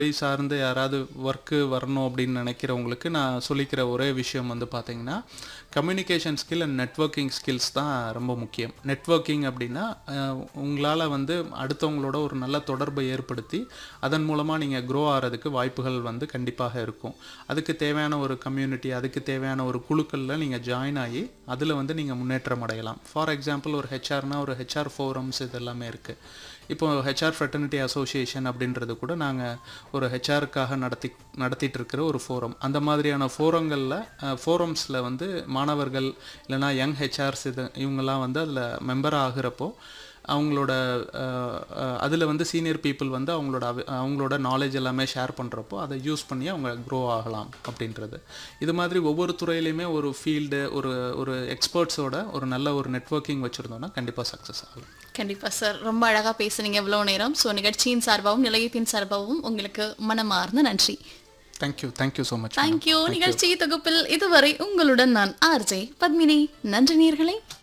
துறை சார்ந்து யாராவது ஒர்க்கு வரணும் அப்படின்னு நினைக்கிறவங்களுக்கு நான் சொல்லிக்கிற ஒரே விஷயம் வந்து பார்த்தீங்கன்னா communication skill and networking skills தான் ரொம்ப முக்கியம் நெட்வொர்க்கிங் அப்படின்னா உங்களால் வந்து அடுத்தவங்களோட ஒரு நல்ல தொடர்பை ஏற்படுத்தி அதன் மூலமாக நீங்கள் க்ரோ ஆகிறதுக்கு வாய்ப்புகள் வந்து கண்டிப்பாக இருக்கும் அதுக்கு தேவையான ஒரு கம்யூனிட்டி அதுக்கு தேவையான ஒரு குழுக்களில் நீங்கள் ஜாயின் ஆகி அதில் வந்து நீங்கள் முன்னேற்றம் அடையலாம் ஃபார் எக்ஸாம்பிள் ஒரு ஹெச்ஆர்னா ஒரு ஹெச்ஆர் ஃபோரம்ஸ் இது எல்லாமே இருக்குது இப்போ ஹெச்ஆர் ஃப்ரெட்டர்னிட்டி அசோசியேஷன் அப்படின்றது கூட நாங்கள் ஒரு ஹெச்ஆருக்காக நடத்தி நடத்திட்டு இருக்கிற ஒரு ஃபோரம் அந்த மாதிரியான ஃபோரங்களில் ஃபோரம்ஸில் வந்து மாணவர்கள் இல்லைனா யங் ஹெச்ஆர்ஸ் இது இவங்கெல்லாம் வந்து அதில் மெம்பர் ஆகுறப்போ அவங்களோட அதில் வந்து சீனியர் பீப்புள் வந்து அவங்களோட அவி- அவங்களோட நாலேஜ் எல்லாமே ஷேர் பண்ணுறப்போ அதை யூஸ் பண்ணி அவங்க க்ரோ ஆகலாம் அப்படின்றது இது மாதிரி ஒவ்வொரு துறையிலையுமே ஒரு ஃபீல்டு ஒரு ஒரு எக்ஸ்பர்ட்ஸோட ஒரு நல்ல ஒரு நெட்வொர்க்கிங் வச்சுருந்தோம்னா கண்டிப்பாக சக்ஸஸ் ஆகும் கண்டிப்பா சார் ரொம்ப அழகா பேசுனீங்க இவ்வளோ நேரம் ஸோ நிகழ்ச்சியின் சார்பாகவும் நிலையத்தின் சார்பாகவும் உங்களுக்கு மனமார்ந்த நன்றி thank you thank you so much thank you நிகழ்ச்சி தொகுப்பில் இதுவரை உங்களுடன் நான் ஆர்ஜே பத்மினி நன்றி நேர்களே